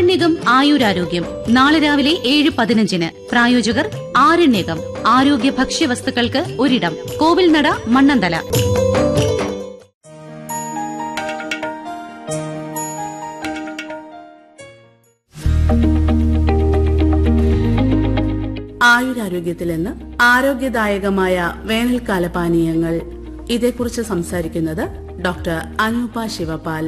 ആരണ്യകം ആയുരാരോഗ്യം നാളെ രാവിലെ ഏഴ് പതിനഞ്ചിന് പ്രായോജകർ ആരണ്യകം ആരോഗ്യ ഭക്ഷ്യവസ്തുക്കൾക്ക് ഒരിടം കോവിൽനട മണ്ണന്തല ആയുരാരോഗ്യത്തിൽ നിന്ന് ആരോഗ്യദായകമായ വേനൽക്കാല പാനീയങ്ങൾ ഇതേക്കുറിച്ച് സംസാരിക്കുന്നത് ഡോക്ടർ അനൂപ ശിവപാൽ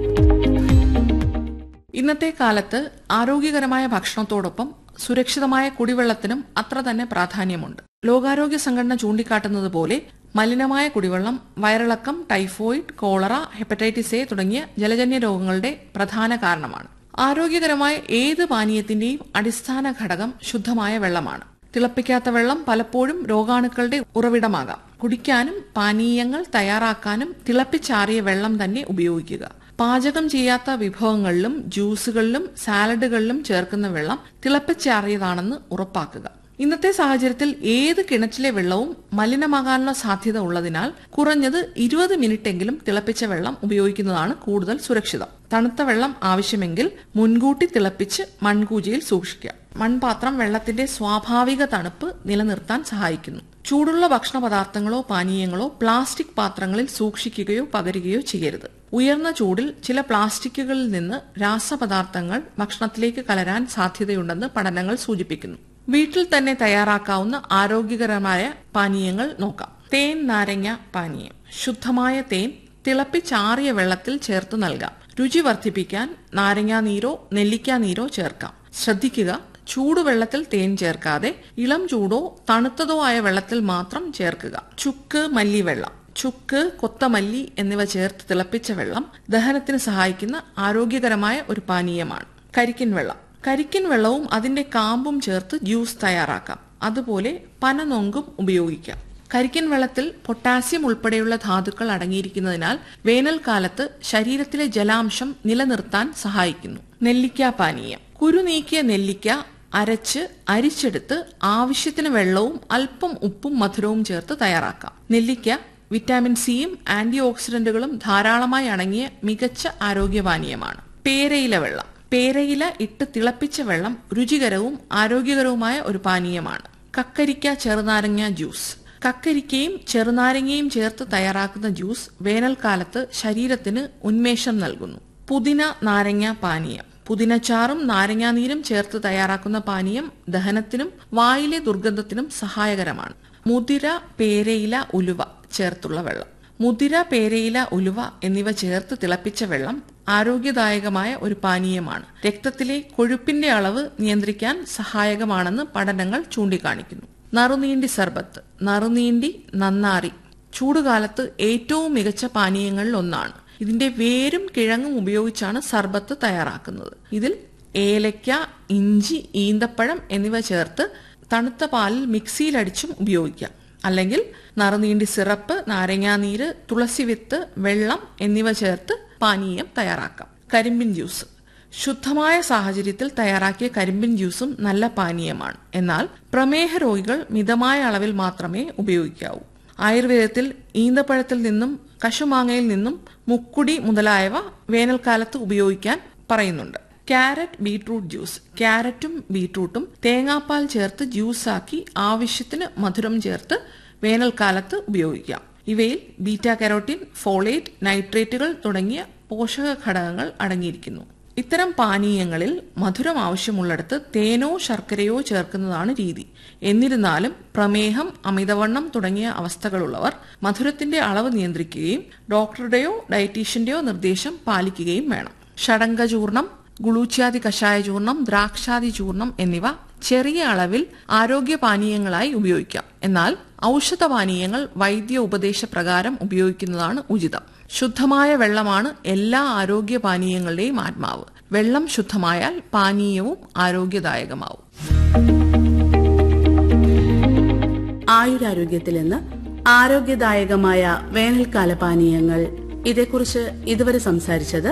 ഇന്നത്തെ കാലത്ത് ആരോഗ്യകരമായ ഭക്ഷണത്തോടൊപ്പം സുരക്ഷിതമായ കുടിവെള്ളത്തിനും അത്ര തന്നെ പ്രാധാന്യമുണ്ട് ലോകാരോഗ്യ സംഘടന ചൂണ്ടിക്കാട്ടുന്നത് പോലെ മലിനമായ കുടിവെള്ളം വയറിളക്കം ടൈഫോയിഡ് കോളറ ഹെപ്പറ്റൈറ്റിസ് എ തുടങ്ങിയ ജലജന്യ രോഗങ്ങളുടെ പ്രധാന കാരണമാണ് ആരോഗ്യകരമായ ഏത് പാനീയത്തിന്റെയും അടിസ്ഥാന ഘടകം ശുദ്ധമായ വെള്ളമാണ് തിളപ്പിക്കാത്ത വെള്ളം പലപ്പോഴും രോഗാണുക്കളുടെ ഉറവിടമാകാം കുടിക്കാനും പാനീയങ്ങൾ തയ്യാറാക്കാനും തിളപ്പിച്ചാറിയ വെള്ളം തന്നെ ഉപയോഗിക്കുക പാചകം ചെയ്യാത്ത വിഭവങ്ങളിലും ജ്യൂസുകളിലും സാലഡുകളിലും ചേർക്കുന്ന വെള്ളം തിളപ്പിച്ചാറിയതാണെന്ന് ഉറപ്പാക്കുക ഇന്നത്തെ സാഹചര്യത്തിൽ ഏത് കിണറ്റിലെ വെള്ളവും മലിനമാകാനുള്ള സാധ്യത ഉള്ളതിനാൽ കുറഞ്ഞത് ഇരുപത് മിനിറ്റെങ്കിലും തിളപ്പിച്ച വെള്ളം ഉപയോഗിക്കുന്നതാണ് കൂടുതൽ സുരക്ഷിതം തണുത്ത വെള്ളം ആവശ്യമെങ്കിൽ മുൻകൂട്ടി തിളപ്പിച്ച് മൺകൂജയിൽ സൂക്ഷിക്കുക മൺപാത്രം വെള്ളത്തിന്റെ സ്വാഭാവിക തണുപ്പ് നിലനിർത്താൻ സഹായിക്കുന്നു ചൂടുള്ള ഭക്ഷണ പദാർത്ഥങ്ങളോ പാനീയങ്ങളോ പ്ലാസ്റ്റിക് പാത്രങ്ങളിൽ സൂക്ഷിക്കുകയോ പകരുകയോ ചെയ്യരുത് ഉയർന്ന ചൂടിൽ ചില പ്ലാസ്റ്റിക്കുകളിൽ നിന്ന് രാസപദാർത്ഥങ്ങൾ ഭക്ഷണത്തിലേക്ക് കലരാൻ സാധ്യതയുണ്ടെന്ന് പഠനങ്ങൾ സൂചിപ്പിക്കുന്നു വീട്ടിൽ തന്നെ തയ്യാറാക്കാവുന്ന ആരോഗ്യകരമായ പാനീയങ്ങൾ നോക്കാം തേൻ നാരങ്ങ പാനീയം ശുദ്ധമായ തേൻ തിളപ്പിച്ചാറിയ വെള്ളത്തിൽ ചേർത്ത് നൽകാം രുചി വർദ്ധിപ്പിക്കാൻ നാരങ്ങാ നീരോ നെല്ലിക്കാ നീരോ ചേർക്കാം ശ്രദ്ധിക്കുക ചൂടുവെള്ളത്തിൽ തേൻ ചേർക്കാതെ ഇളം ചൂടോ തണുത്തതോ ആയ വെള്ളത്തിൽ മാത്രം ചേർക്കുക ചുക്ക് മല്ലിവെള്ളം ചുക്ക് കൊത്തമല്ലി എന്നിവ ചേർത്ത് തിളപ്പിച്ച വെള്ളം ദഹനത്തിന് സഹായിക്കുന്ന ആരോഗ്യകരമായ ഒരു പാനീയമാണ് കരിക്കിൻ വെള്ളം കരിക്കിൻ വെള്ളവും അതിന്റെ കാമ്പും ചേർത്ത് ജ്യൂസ് തയ്യാറാക്കാം അതുപോലെ പനനൊങ്കും ഉപയോഗിക്കാം കരിക്കിൻ വെള്ളത്തിൽ പൊട്ടാസ്യം ഉൾപ്പെടെയുള്ള ധാതുക്കൾ അടങ്ങിയിരിക്കുന്നതിനാൽ വേനൽക്കാലത്ത് ശരീരത്തിലെ ജലാംശം നിലനിർത്താൻ സഹായിക്കുന്നു നെല്ലിക്ക പാനീയം കുരു നീക്കിയ നെല്ലിക്ക അരച്ച് അരിച്ചെടുത്ത് ആവശ്യത്തിന് വെള്ളവും അല്പം ഉപ്പും മധുരവും ചേർത്ത് തയ്യാറാക്കാം നെല്ലിക്ക വിറ്റാമിൻ സിയും ആന്റി ഓക്സിഡന്റുകളും ധാരാളമായി അടങ്ങിയ മികച്ച ആരോഗ്യപാനീയമാണ് പേരയില വെള്ളം പേരയില ഇട്ട് തിളപ്പിച്ച വെള്ളം രുചികരവും ആരോഗ്യകരവുമായ ഒരു പാനീയമാണ് കക്കരിക്ക ചെറുനാരങ്ങ ജ്യൂസ് കക്കരിക്കയും ചെറുനാരങ്ങയും ചേർത്ത് തയ്യാറാക്കുന്ന ജ്യൂസ് വേനൽക്കാലത്ത് ശരീരത്തിന് ഉന്മേഷം നൽകുന്നു പുതിന നാരങ്ങ പാനീയം പുതിനച്ചാറും നാരങ്ങാനീരും ചേർത്ത് തയ്യാറാക്കുന്ന പാനീയം ദഹനത്തിനും വായിലെ ദുർഗന്ധത്തിനും സഹായകരമാണ് മുതിര പേരയില ഉലുവ ചേർത്തുള്ള വെള്ളം മുതിര പേരയില ഉലുവ എന്നിവ ചേർത്ത് തിളപ്പിച്ച വെള്ളം ആരോഗ്യദായകമായ ഒരു പാനീയമാണ് രക്തത്തിലെ കൊഴുപ്പിന്റെ അളവ് നിയന്ത്രിക്കാൻ സഹായകമാണെന്ന് പഠനങ്ങൾ ചൂണ്ടിക്കാണിക്കുന്നു നറുനീണ്ടി സർബത്ത് നറുനീണ്ടി നന്നാറി ചൂടുകാലത്ത് ഏറ്റവും മികച്ച പാനീയങ്ങളിൽ ഒന്നാണ് ഇതിന്റെ വേരും കിഴങ്ങും ഉപയോഗിച്ചാണ് സർബത്ത് തയ്യാറാക്കുന്നത് ഇതിൽ ഏലയ്ക്ക ഇഞ്ചി ഈന്തപ്പഴം എന്നിവ ചേർത്ത് തണുത്ത പാലിൽ മിക്സിയിലടിച്ചും ഉപയോഗിക്കാം അല്ലെങ്കിൽ നറുനീണ്ടി സിറപ്പ് നാരങ്ങാനീര് തുളസി വിത്ത് വെള്ളം എന്നിവ ചേർത്ത് പാനീയം തയ്യാറാക്കാം കരിമ്പിൻ ജ്യൂസ് ശുദ്ധമായ സാഹചര്യത്തിൽ തയ്യാറാക്കിയ കരിമ്പിൻ ജ്യൂസും നല്ല പാനീയമാണ് എന്നാൽ പ്രമേഹ രോഗികൾ മിതമായ അളവിൽ മാത്രമേ ഉപയോഗിക്കാവൂ ആയുർവേദത്തിൽ ഈന്തപ്പഴത്തിൽ നിന്നും കശുമാങ്ങയിൽ നിന്നും മുക്കുടി മുതലായവ വേനൽക്കാലത്ത് ഉപയോഗിക്കാൻ പറയുന്നുണ്ട് ക്യാരറ്റ് ബീട്രൂട്ട് ജ്യൂസ് ക്യാരറ്റും ബീട്രൂട്ടും തേങ്ങാപ്പാൽ ചേർത്ത് ജ്യൂസാക്കി ആവശ്യത്തിന് മധുരം ചേർത്ത് വേനൽക്കാലത്ത് ഉപയോഗിക്കാം ഇവയിൽ ബീറ്റ കരോട്ടിൻ ഫോളേറ്റ് നൈട്രേറ്റുകൾ തുടങ്ങിയ പോഷക ഘടകങ്ങൾ അടങ്ങിയിരിക്കുന്നു ഇത്തരം പാനീയങ്ങളിൽ മധുരം ആവശ്യമുള്ളിടത്ത് തേനോ ശർക്കരയോ ചേർക്കുന്നതാണ് രീതി എന്നിരുന്നാലും പ്രമേഹം അമിതവണ്ണം തുടങ്ങിയ അവസ്ഥകളുള്ളവർ മധുരത്തിന്റെ അളവ് നിയന്ത്രിക്കുകയും ഡോക്ടറുടെയോ ഡയറ്റീഷ്യന്റെയോ നിർദ്ദേശം പാലിക്കുകയും വേണം ഷടങ്കചൂർണം ഗുളൂച്ചാതി കഷായ ചൂർണം ദ്രാക്ഷാതി ചൂർണം എന്നിവ ചെറിയ അളവിൽ ആരോഗ്യ പാനീയങ്ങളായി ഉപയോഗിക്കാം എന്നാൽ ഔഷധ പാനീയങ്ങൾ വൈദ്യ ഉപദേശപ്രകാരം ഉപയോഗിക്കുന്നതാണ് ഉചിതം ശുദ്ധമായ വെള്ളമാണ് എല്ലാ ആരോഗ്യ പാനീയങ്ങളുടെയും ആത്മാവ് വെള്ളം ശുദ്ധമായാൽ പാനീയവും ആരോഗ്യദായകമാവും ആയുരാരോഗ്യത്തിൽ നിന്ന് ആരോഗ്യദായകമായ വേനൽക്കാല പാനീയങ്ങൾ ഇതേക്കുറിച്ച് ഇതുവരെ സംസാരിച്ചത്